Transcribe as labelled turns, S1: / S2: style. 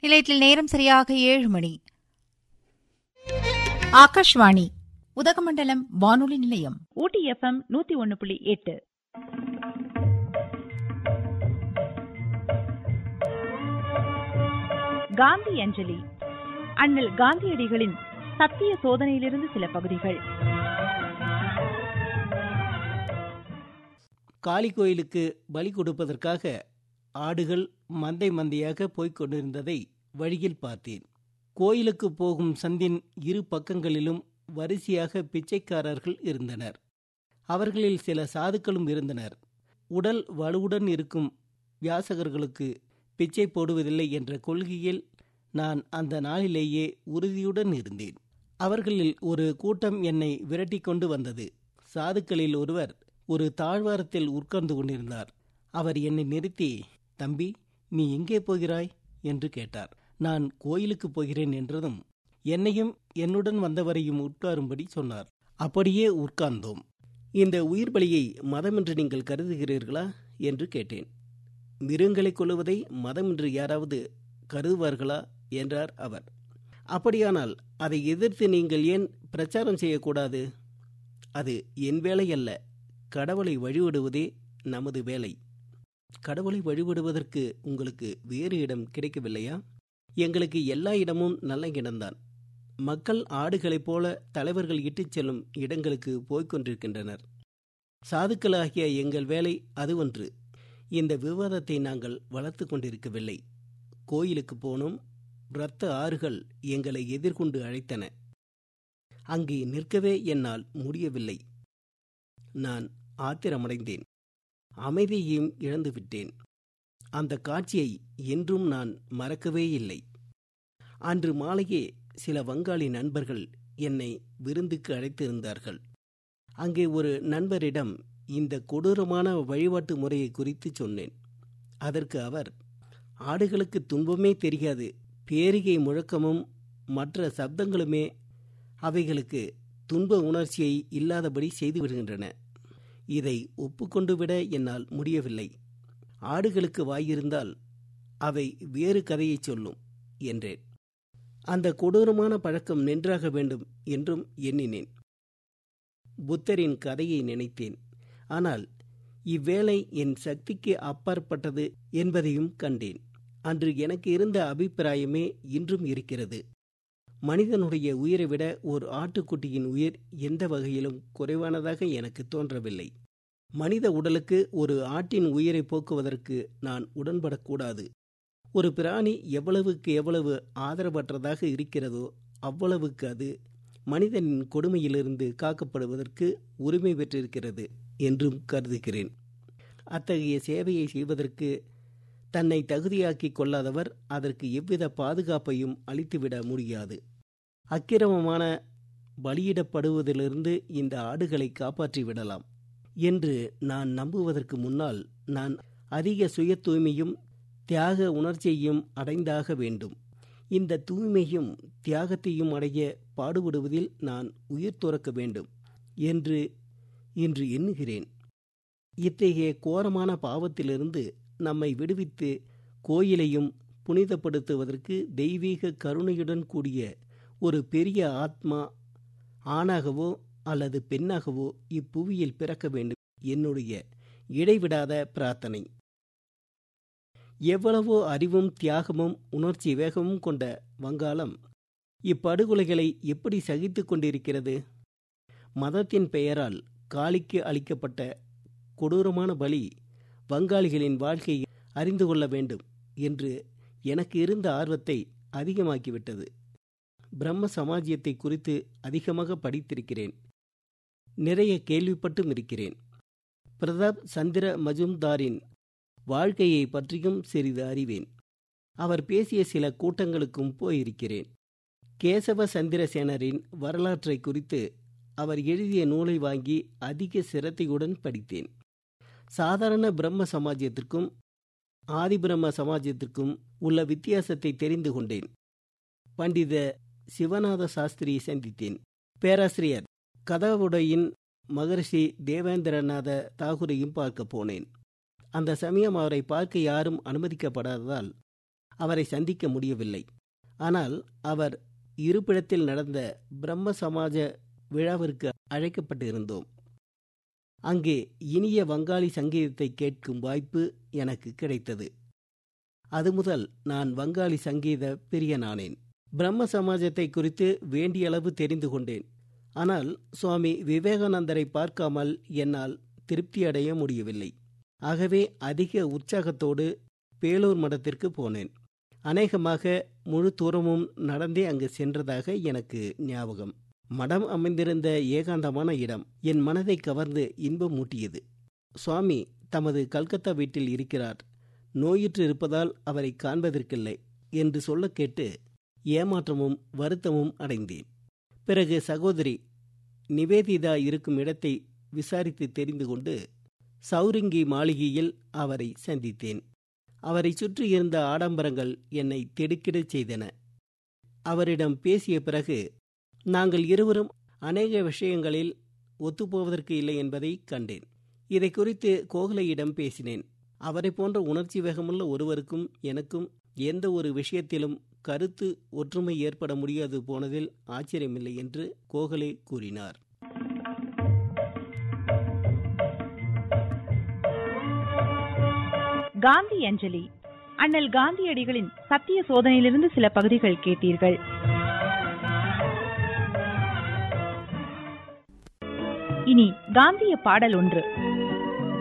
S1: நிலையத்தில் நேரம் சரியாக ஏழு மணி
S2: ஆகாஷ்வாணி உதகமண்டலம் வானொலி நிலையம்
S3: ஊட்டி எஃப்எம் நூத்தி ஒன்னு புள்ளி எட்டு காந்தி அஞ்சலி அண்ணல் காந்தியடிகளின் சத்திய சோதனையிலிருந்து சில பகுதிகள்
S4: காளி கோயிலுக்கு பலி கொடுப்பதற்காக ஆடுகள் மந்தை மந்தையாக போய்க் கொண்டிருந்ததை வழியில் பார்த்தேன் கோயிலுக்கு போகும் சந்தின் இரு பக்கங்களிலும் வரிசையாக பிச்சைக்காரர்கள் இருந்தனர் அவர்களில் சில சாதுக்களும் இருந்தனர் உடல் வலுவுடன் இருக்கும் வியாசகர்களுக்கு பிச்சை போடுவதில்லை என்ற கொள்கையில் நான் அந்த நாளிலேயே உறுதியுடன் இருந்தேன் அவர்களில் ஒரு கூட்டம் என்னை விரட்டி கொண்டு வந்தது சாதுக்களில் ஒருவர் ஒரு தாழ்வாரத்தில் உட்கார்ந்து கொண்டிருந்தார் அவர் என்னை நிறுத்தி தம்பி நீ எங்கே போகிறாய் என்று கேட்டார் நான் கோயிலுக்கு போகிறேன் என்றதும் என்னையும் என்னுடன் வந்தவரையும் உட்காரும்படி சொன்னார் அப்படியே உட்கார்ந்தோம் இந்த உயிர் பலியை மதம் என்று நீங்கள் கருதுகிறீர்களா என்று கேட்டேன் மிருகங்களை கொள்ளுவதை மதம் என்று யாராவது கருதுவார்களா என்றார் அவர் அப்படியானால் அதை எதிர்த்து நீங்கள் ஏன் பிரச்சாரம் செய்யக்கூடாது அது என் வேலை அல்ல கடவுளை வழிபடுவதே நமது வேலை கடவுளை வழிபடுவதற்கு உங்களுக்கு வேறு இடம் கிடைக்கவில்லையா எங்களுக்கு எல்லா இடமும் நல்ல இடம்தான் மக்கள் ஆடுகளைப் போல தலைவர்கள் இட்டுச் செல்லும் இடங்களுக்கு போய்க் கொண்டிருக்கின்றனர் சாதுக்களாகிய எங்கள் வேலை அது ஒன்று இந்த விவாதத்தை நாங்கள் வளர்த்து கொண்டிருக்கவில்லை கோயிலுக்கு போனோம் இரத்த ஆறுகள் எங்களை எதிர்கொண்டு அழைத்தன அங்கே நிற்கவே என்னால் முடியவில்லை நான் ஆத்திரமடைந்தேன் அமைதியையும் இழந்துவிட்டேன் அந்த காட்சியை என்றும் நான் மறக்கவே இல்லை அன்று மாலையே சில வங்காளி நண்பர்கள் என்னை விருந்துக்கு அழைத்திருந்தார்கள் அங்கே ஒரு நண்பரிடம் இந்த கொடூரமான வழிபாட்டு முறையை குறித்து சொன்னேன் அதற்கு அவர் ஆடுகளுக்கு துன்பமே தெரியாது பேரிகை முழக்கமும் மற்ற சப்தங்களுமே அவைகளுக்கு துன்ப உணர்ச்சியை இல்லாதபடி செய்து விடுகின்றன இதை ஒப்புக்கொண்டு விட என்னால் முடியவில்லை ஆடுகளுக்கு வாயிருந்தால் அவை வேறு கதையை சொல்லும் என்றேன் அந்த கொடூரமான பழக்கம் நின்றாக வேண்டும் என்றும் எண்ணினேன் புத்தரின் கதையை நினைத்தேன் ஆனால் இவ்வேளை என் சக்திக்கு அப்பாற்பட்டது என்பதையும் கண்டேன் அன்று எனக்கு இருந்த அபிப்பிராயமே இன்றும் இருக்கிறது மனிதனுடைய உயிரை விட ஒரு ஆட்டுக்குட்டியின் உயிர் எந்த வகையிலும் குறைவானதாக எனக்கு தோன்றவில்லை மனித உடலுக்கு ஒரு ஆட்டின் உயிரை போக்குவதற்கு நான் உடன்படக்கூடாது ஒரு பிராணி எவ்வளவுக்கு எவ்வளவு ஆதரவற்றதாக இருக்கிறதோ அவ்வளவுக்கு அது மனிதனின் கொடுமையிலிருந்து காக்கப்படுவதற்கு உரிமை பெற்றிருக்கிறது என்றும் கருதுகிறேன் அத்தகைய சேவையை செய்வதற்கு தன்னை தகுதியாக்கிக் கொள்ளாதவர் அதற்கு எவ்வித பாதுகாப்பையும் அளித்துவிட முடியாது அக்கிரமமான பலியிடப்படுவதிலிருந்து இந்த ஆடுகளை காப்பாற்றி விடலாம் என்று நான் நம்புவதற்கு முன்னால் நான் அதிக சுய தூய்மையும் தியாக உணர்ச்சியையும் அடைந்தாக வேண்டும் இந்த தூய்மையும் தியாகத்தையும் அடைய பாடுபடுவதில் நான் உயிர் துறக்க வேண்டும் என்று இன்று எண்ணுகிறேன் இத்தகைய கோரமான பாவத்திலிருந்து நம்மை விடுவித்து கோயிலையும் புனிதப்படுத்துவதற்கு தெய்வீக கருணையுடன் கூடிய ஒரு பெரிய ஆத்மா ஆணாகவோ அல்லது பெண்ணாகவோ இப்புவியில் பிறக்க வேண்டும் என்னுடைய இடைவிடாத பிரார்த்தனை எவ்வளவோ அறிவும் தியாகமும் உணர்ச்சி வேகமும் கொண்ட வங்காளம் இப்படுகொலைகளை எப்படி சகித்து கொண்டிருக்கிறது மதத்தின் பெயரால் காளிக்கு அளிக்கப்பட்ட கொடூரமான பலி வங்காளிகளின் வாழ்க்கையை அறிந்து கொள்ள வேண்டும் என்று எனக்கு இருந்த ஆர்வத்தை அதிகமாக்கிவிட்டது பிரம்ம சமாஜியத்தை குறித்து அதிகமாக படித்திருக்கிறேன் நிறைய கேள்விப்பட்டும் இருக்கிறேன் பிரதாப் சந்திர மஜும்தாரின் வாழ்க்கையை பற்றியும் சிறிது அறிவேன் அவர் பேசிய சில கூட்டங்களுக்கும் போயிருக்கிறேன் கேசவ சந்திரசேனரின் வரலாற்றை குறித்து அவர் எழுதிய நூலை வாங்கி அதிக சிரத்தையுடன் படித்தேன் சாதாரண பிரம்ம சமாஜத்திற்கும் ஆதிபிரம்ம சமாஜத்திற்கும் உள்ள வித்தியாசத்தை தெரிந்து கொண்டேன் பண்டித சிவநாத சாஸ்திரியை சந்தித்தேன் பேராசிரியர் கதாவுடையின் மகரிஷி தேவேந்திரநாத தாகூரையும் பார்க்க போனேன் அந்த சமயம் அவரை பார்க்க யாரும் அனுமதிக்கப்படாததால் அவரை சந்திக்க முடியவில்லை ஆனால் அவர் இருப்பிடத்தில் நடந்த பிரம்ம சமாஜ விழாவிற்கு அழைக்கப்பட்டிருந்தோம் அங்கே இனிய வங்காளி சங்கீதத்தை கேட்கும் வாய்ப்பு எனக்கு கிடைத்தது அது முதல் நான் வங்காளி சங்கீத பிரியனானேன் பிரம்ம சமாஜத்தை குறித்து வேண்டிய அளவு தெரிந்து கொண்டேன் ஆனால் சுவாமி விவேகானந்தரை பார்க்காமல் என்னால் திருப்தி அடைய முடியவில்லை ஆகவே அதிக உற்சாகத்தோடு பேலூர் மடத்திற்கு போனேன் அநேகமாக முழு தூரமும் நடந்தே அங்கு சென்றதாக எனக்கு ஞாபகம் மடம் அமைந்திருந்த ஏகாந்தமான இடம் என் மனதை கவர்ந்து இன்பம் மூட்டியது சுவாமி தமது கல்கத்தா வீட்டில் இருக்கிறார் நோயுற்று இருப்பதால் அவரை காண்பதற்கில்லை என்று சொல்ல கேட்டு ஏமாற்றமும் வருத்தமும் அடைந்தேன் பிறகு சகோதரி நிவேதிதா இருக்கும் இடத்தை விசாரித்து தெரிந்து கொண்டு சௌரிங்கி மாளிகையில் அவரை சந்தித்தேன் அவரை சுற்றி இருந்த ஆடம்பரங்கள் என்னை திடுக்கிடச் செய்தன அவரிடம் பேசிய பிறகு நாங்கள் இருவரும் அநேக விஷயங்களில் ஒத்துப்போவதற்கு இல்லை என்பதை கண்டேன் இதை குறித்து கோகலையிடம் பேசினேன் அவரை போன்ற உணர்ச்சி வேகமுள்ள ஒருவருக்கும் எனக்கும் எந்த ஒரு விஷயத்திலும் கருத்து ஒற்றுமை ஏற்பட முடியாது போனதில் ஆச்சரியமில்லை என்று கோகலே கூறினார்
S3: காந்தி அஞ்சலி அண்ணல் காந்தியடிகளின் சத்திய சோதனையிலிருந்து சில பகுதிகள் கேட்டீர்கள் இனி காந்திய பாடல் ஒன்று